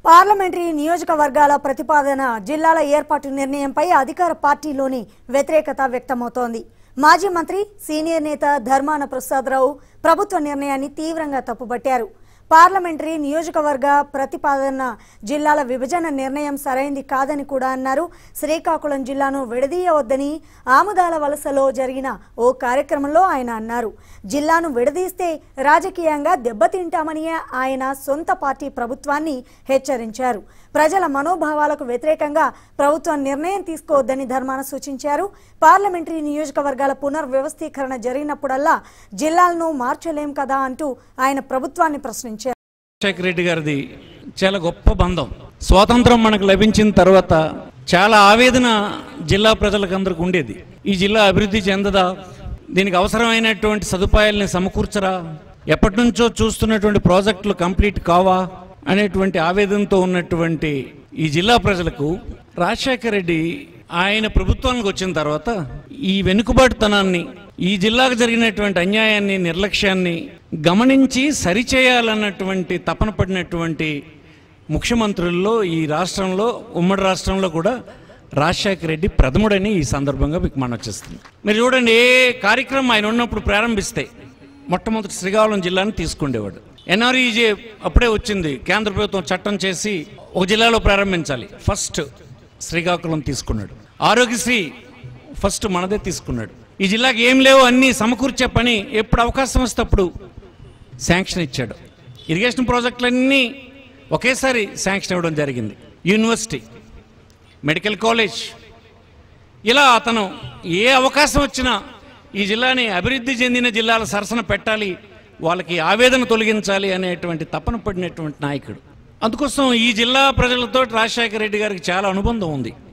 parliamentary నియోజకవర్గాల ప్రతిపాదన జిల్లాల ఏర్పాటు నిర్ణయంపై అధికార పార్టీలోని వ్యతిరేకత వ్యక్తమవుతోంది మాజీ మంత్రి సీనియర్ నేత ధర్మాన ప్రసాదరావు ప్రభుత్వ నిర్ణయాన్ని తీవ్రంగా తప్పుపట్టారు పార్లమెంటరీ నియోజకవర్గ ప్రతిపాదన జిల్లాల విభజన నిర్ణయం సరైంది కాదని కూడా అన్నారు శ్రీకాకుళం జిల్లాను విడదీయవద్దని ఆముదాల వలసలో జరిగిన ఓ కార్యక్రమంలో ఆయన అన్నారు జిల్లాను విడదీస్తే రాజకీయంగా దెబ్బతింటామని ఆయన సొంత పార్టీ ప్రభుత్వాన్ని హెచ్చరించారు ప్రజల మనోభావాలకు వ్యతిరేకంగా ప్రభుత్వం నిర్ణయం తీసుకోవద్దని ధర్మాన సూచించారు పార్లమెంటరీ నియోజకవర్గాల పునర్వ్యవస్థీకరణ జరిగినప్పుడల్లా జిల్లాలను మార్చలేం కదా అంటూ ఆయన ప్రభుత్వాన్ని ప్రశ్నించారు రాజశేఖర రెడ్డి గారిది చాలా గొప్ప బంధం స్వాతంత్రం మనకు లభించిన తర్వాత చాలా ఆవేదన జిల్లా ప్రజలకు అందరికి ఉండేది ఈ జిల్లా అభివృద్ధి చెందదా దీనికి అవసరమైనటువంటి సదుపాయాలని సమకూర్చరా ఎప్పటి నుంచో చూస్తున్నటువంటి ప్రాజెక్టులు కంప్లీట్ కావా అనేటువంటి ఆవేదనతో ఉన్నటువంటి ఈ జిల్లా ప్రజలకు రాజశేఖర రెడ్డి ఆయన ప్రభుత్వానికి వచ్చిన తర్వాత ఈ వెనుకబాటుతనాన్ని ఈ జిల్లాకు జరిగినటువంటి అన్యాయాన్ని నిర్లక్ష్యాన్ని గమనించి సరిచేయాలన్నటువంటి తపన పడినటువంటి ముఖ్యమంత్రుల్లో ఈ రాష్ట్రంలో ఉమ్మడి రాష్ట్రంలో కూడా రాజశేఖర రెడ్డి ప్రథముడని ఈ సందర్భంగా మీకు మనం వచ్చేస్తుంది మీరు చూడండి ఏ కార్యక్రమం ఆయన ఉన్నప్పుడు ప్రారంభిస్తే మొట్టమొదటి శ్రీకాకుళం జిల్లాని తీసుకుండేవాడు ఎన్ఆర్ఈజే అప్పుడే వచ్చింది కేంద్ర ప్రభుత్వం చట్టం చేసి ఒక జిల్లాలో ప్రారంభించాలి ఫస్ట్ శ్రీకాకుళం తీసుకున్నాడు ఆరోగ్యశ్రీ ఫస్ట్ మనదే తీసుకున్నాడు ఈ జిల్లాకి ఏం లేవు అన్నీ సమకూర్చే పని ఎప్పుడు అవకాశం వస్తే అప్పుడు శాంక్షన్ ఇచ్చాడు ఇరిగేషన్ ప్రాజెక్టులన్నీ ఒకేసారి శాంక్షన్ ఇవ్వడం జరిగింది యూనివర్సిటీ మెడికల్ కాలేజ్ ఇలా అతను ఏ అవకాశం వచ్చినా ఈ జిల్లాని అభివృద్ధి చెందిన జిల్లాల సరసన పెట్టాలి వాళ్ళకి ఆవేదన తొలగించాలి అనేటువంటి తపన పడినటువంటి నాయకుడు అందుకోసం ఈ జిల్లా ప్రజలతో రాజశేఖర రెడ్డి గారికి చాలా అనుబంధం ఉంది